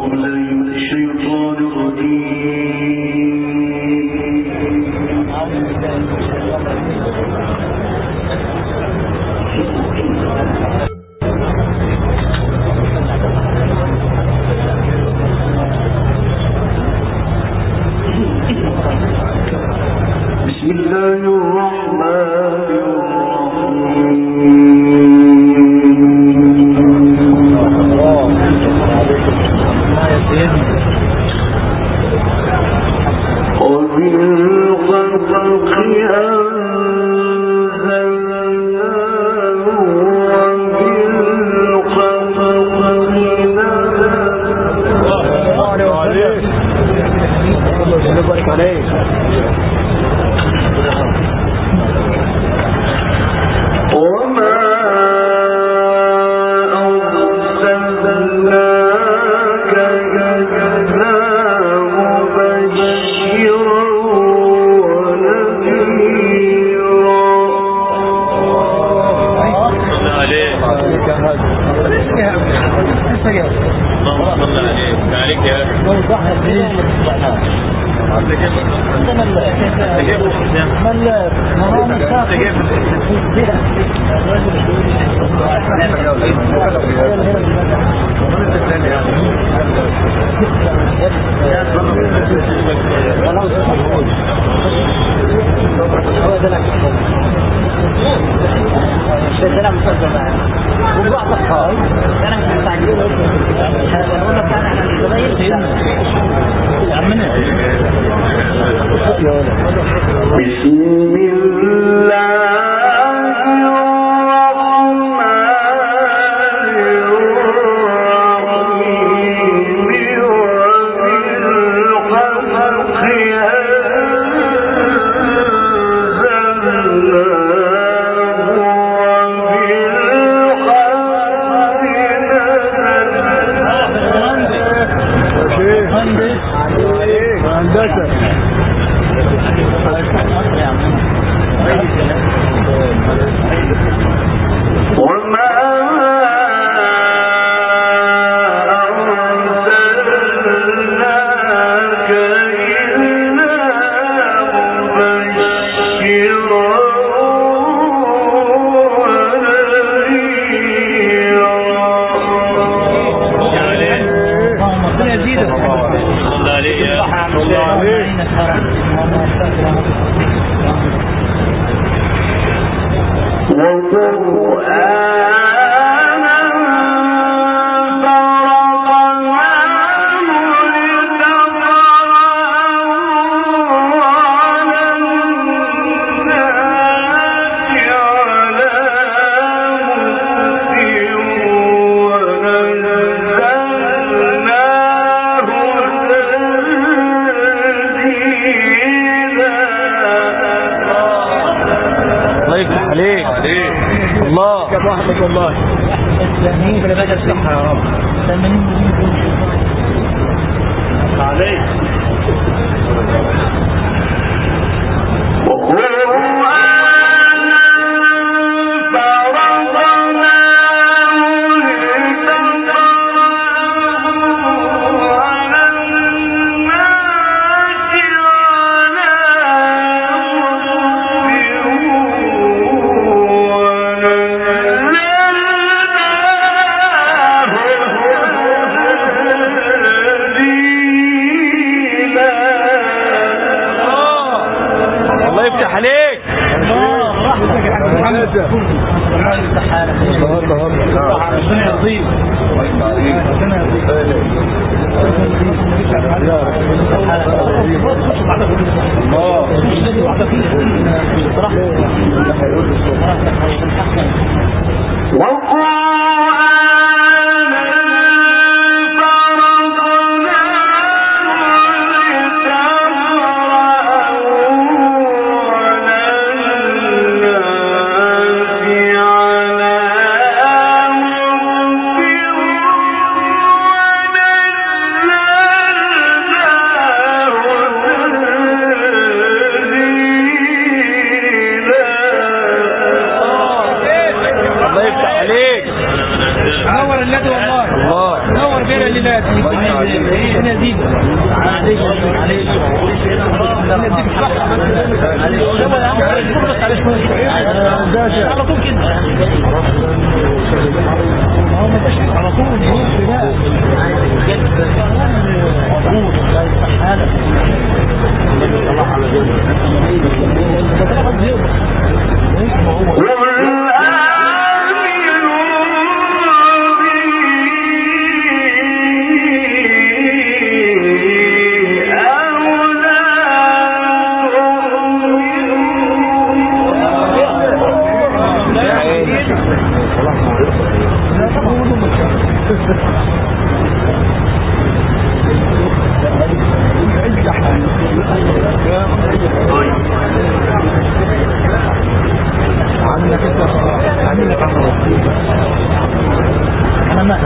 الله نور النادي والله الله نور بينا الليلات ربنا يزيد عليك عليك على طول كده على طول مبروك الله يفتح حالك الله على عنك انت عنك عن انا ما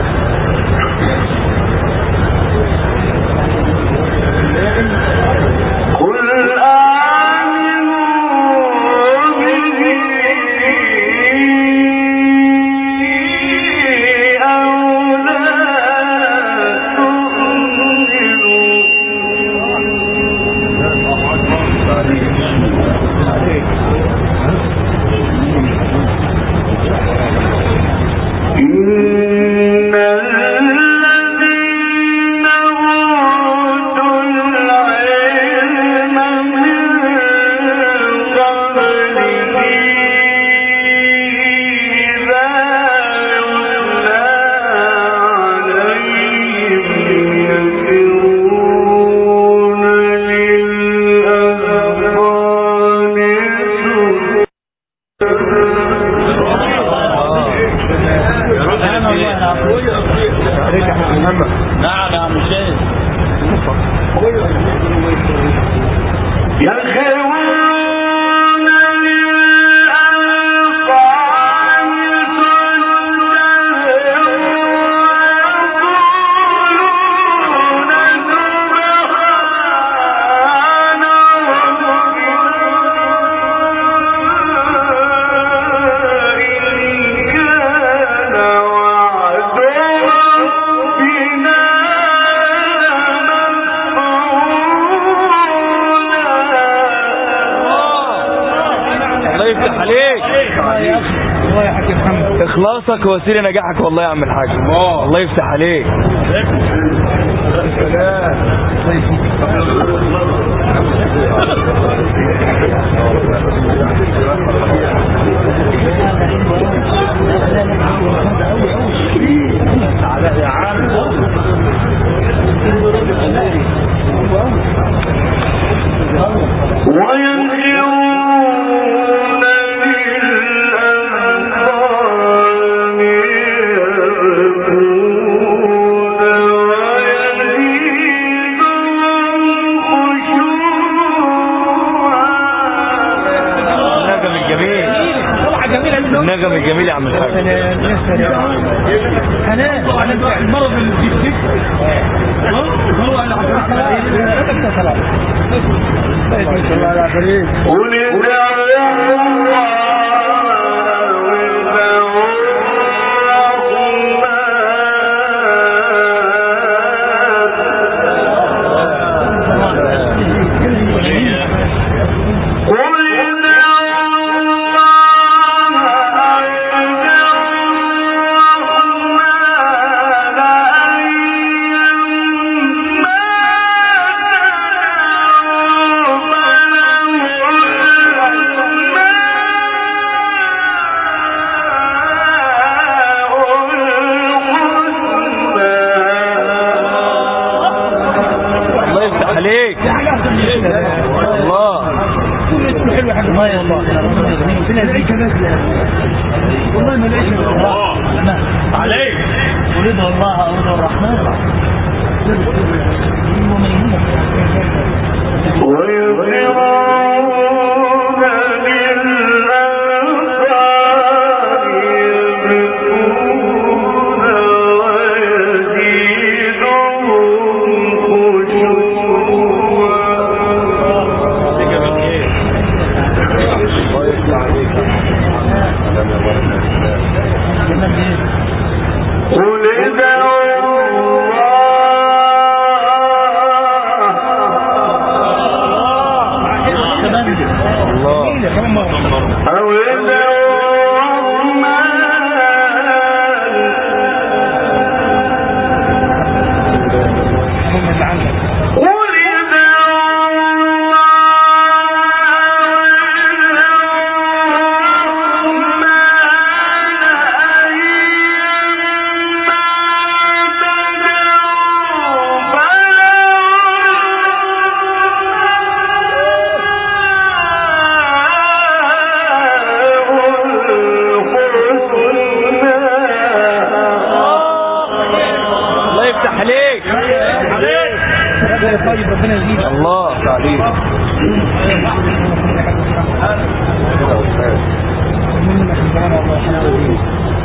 نعم يا عم شيخ الله يفتح عليك الله يا حاج محمد اخلاصك وسيله نجاحك والله يا عم الحاج الله يفتح عليك النغم الجميل طلعه جميله منه النغم الجميل يا عم الحاج حنان حنان المرض اللي في الجسم هو اللي الله يفتح عليك الله حلو يا حاج الله والله فينا زي كده والله ما لقيتش الله عليك ورضا الله او رضا الرحمن ومن طيب ربنا يزيدك الله تعليم منك من زمان والله حلاوة دي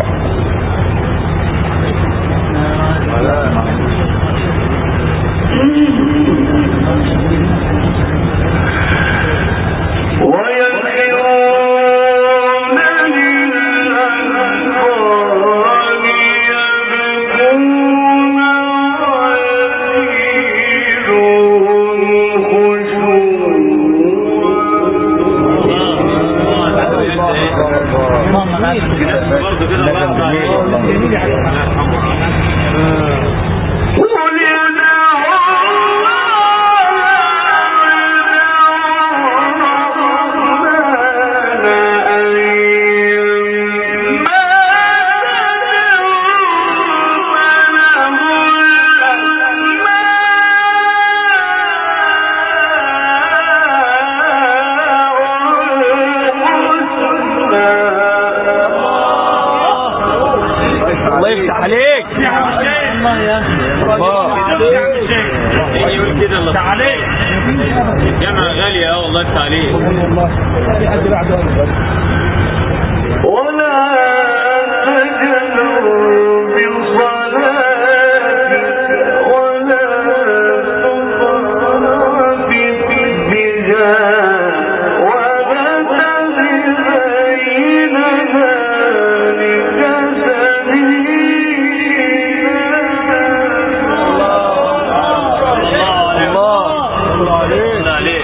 اللهم لا برضه كده الله يرضى عليك. جميل يا حبيبي. الله يرحمه. الله يفتح عليك الله يا الله يقول كده الله عليك الجامعة غالية اه والله يفتح عليك والله في حد بعده الله عليك الله عليك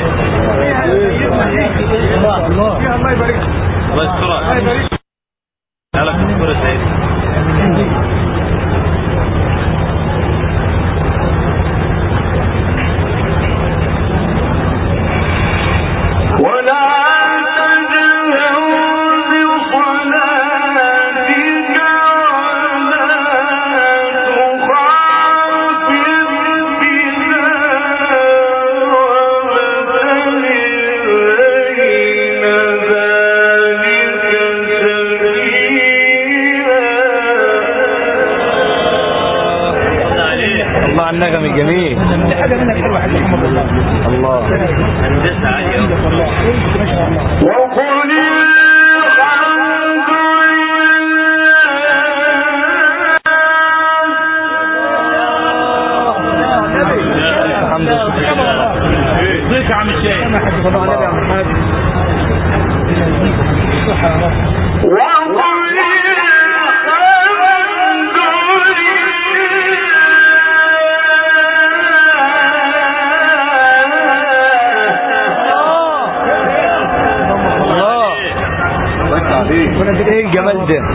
الله الله الله يبارك الله يسترك قالك تذكر سعيد الله عليك الله على النغم الجميل دي حاجه منك حلوه حاج محمد الله الله هندسة عالية أوي. والله ما شاء الله الحمد لله ضيف يا عم الشيخ ما حد فضاء عليك يا عم حاج صحة يا رب الله ايه الجمال ده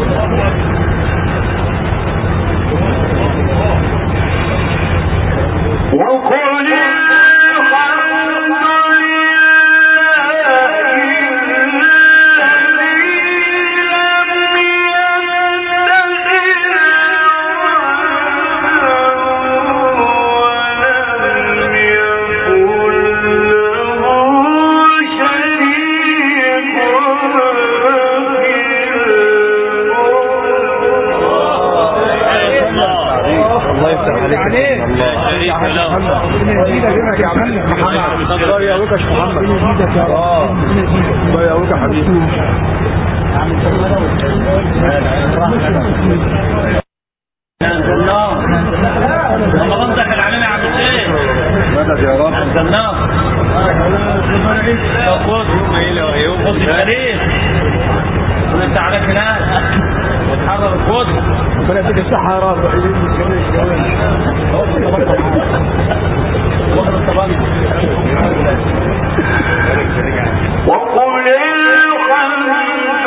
الله يفتح عليك عليك. الله شريك له ربنا يزيدك يا عم محمد الله يقويك يا محمد ربنا يزيدك يا رب اه ربنا يزيدك الله يقويك يا حبيبي رمضان دخل علينا يا عم الشيخ مدد يا رب انزلناه خد يوم خد التاريخ وانت عليك هناك وتحرر الخد ربنا يديك الصحة يا رب وقل الحمد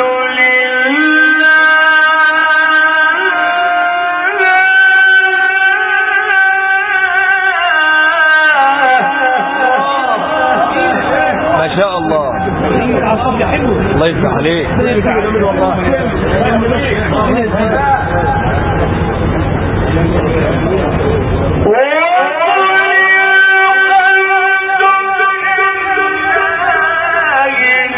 لله ما شاء الله العصب حلو الله يفتح عليك ربنا يزيدك جميل والله ربنا يزيدك وقل الحمد لله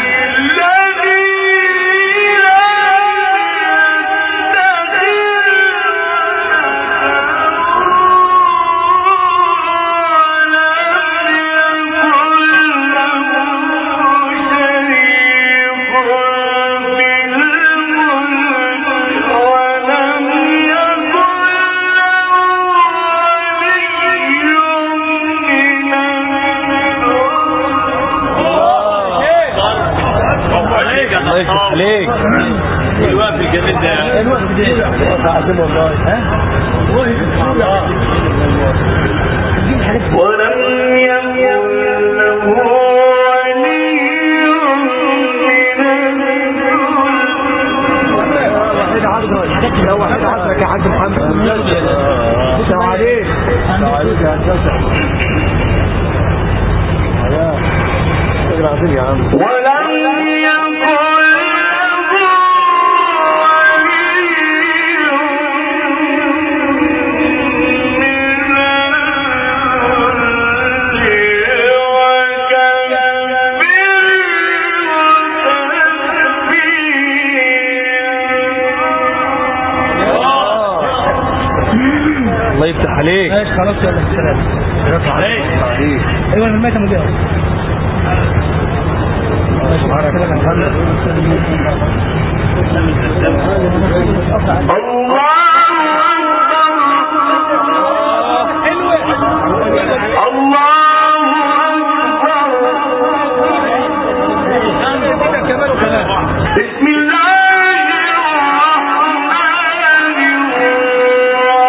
عظيم والله ها والله ولم يكن له ولي واحد عصر لو واحد عصرك يا حاج محمد السلام عليك السلام عليك يا هندسه يا راجل عظيم يا عم ولم يكن له الله يفتح عليك ماشي خلاص يلا السلام عليك ايوه انا ميت مدير سبحانك بسم الله الرحمن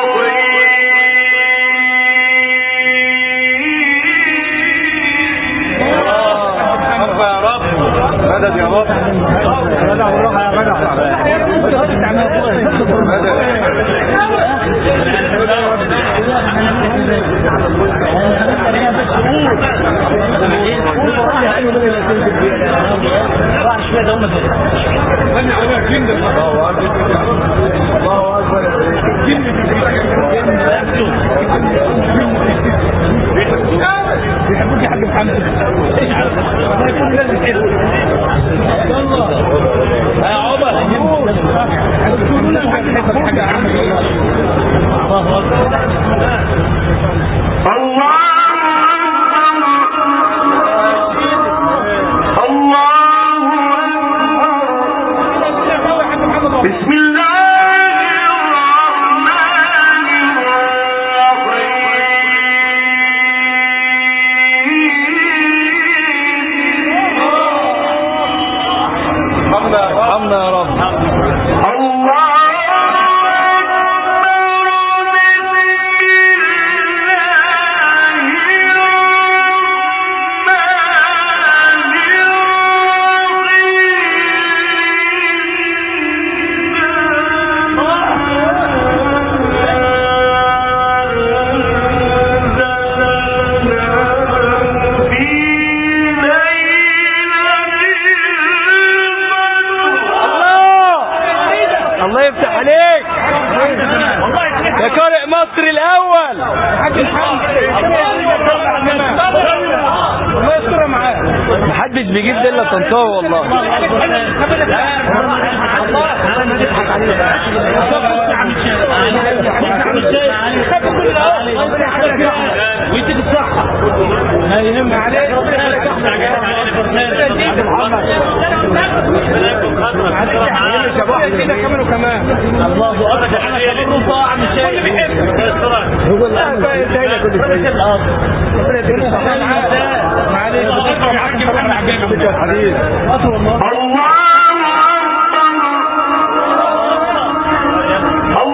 الرحيم يا رب مدد يا رب جدع والراحه الله اكبر الله اكبر بيحبوك يا حاج محمد الله يكون لازم كده يلا يا عمر تقولوا لنا حاجه حاجه حاجه يا عم الله اكبر بسم الله الرحمن الرحيم ارحمنا ارحمنا يا رب الله الله يفتح عليك يا قارئ مصر الاول حاج محمد الله يستر معاه محدش بيجيب ده الا طنطاوي والله ويديك الصحة لا يهم عليك كده كمان وكمان الله أكبر عليك طاعة من شيء هو الله بقى يدينا كل شيء ربنا يدينا الصحة معلش الحديث أطول الله الله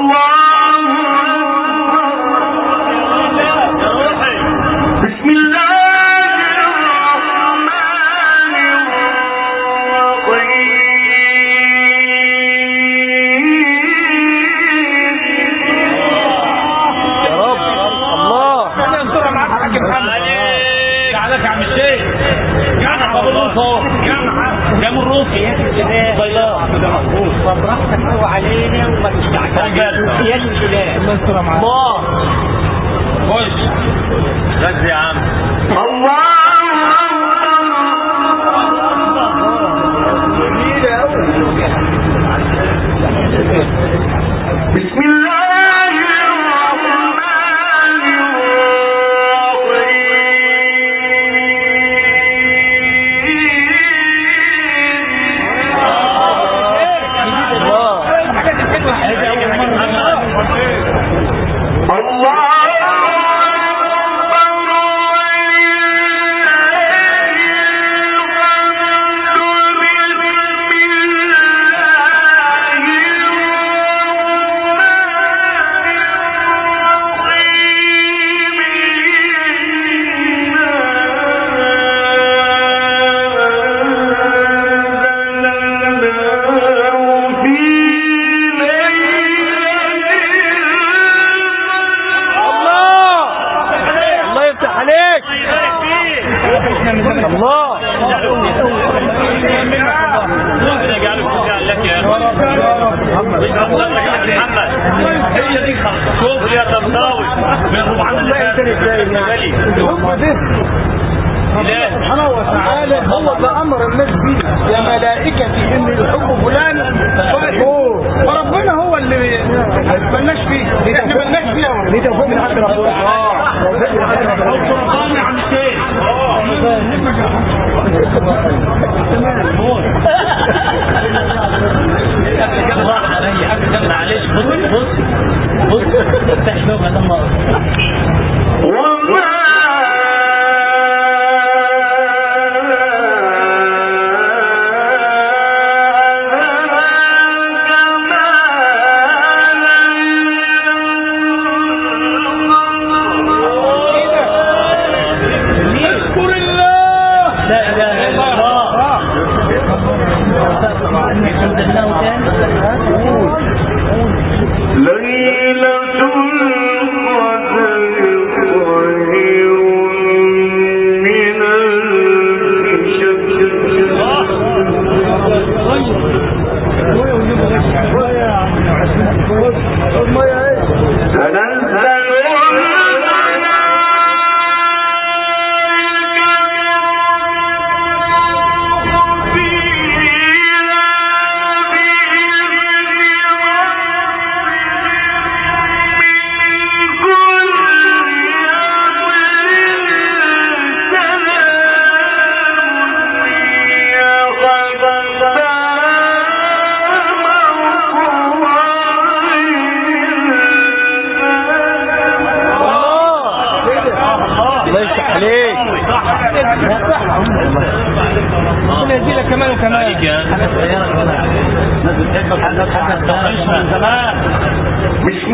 الله بسم الله الرحمن الرحيم يا رب الله ربنا يستر معاك يا حاج محمد قاعدك يا عم الشيخ قاعد على باب الروس اهو جام الروسي طيار براحتك هو علينا وما تستعجلش يا الكلاب الله يستر معاك الله خش غزي يا عم الله بسم الله الرحمن الرحيم الله الحاجات الحلوة. الله أكبر ولله الحمد الحب ده سبحانه وتعالى هو اللي امر الناس بيه يا ملائكتي ان يحبوا فلان فاحبوه وربنا هو اللي ملناش فيه احنا ملناش فيه دي توفيق من عند ربنا قرآن يا عم الشيخ معلش بص بص بص افتح شوفها ده مرة وما اذكر الله لا اله الا الله الحمد لله وكان ليلة القدر خير من ألف شهر تنزل الملائكة فيها بإذن من كل أمر سلام هي الله يفتح عليك ربنا يزيدك كمان وكمان عليك يا الناس بتحبك الناس حاجة من زمان بسم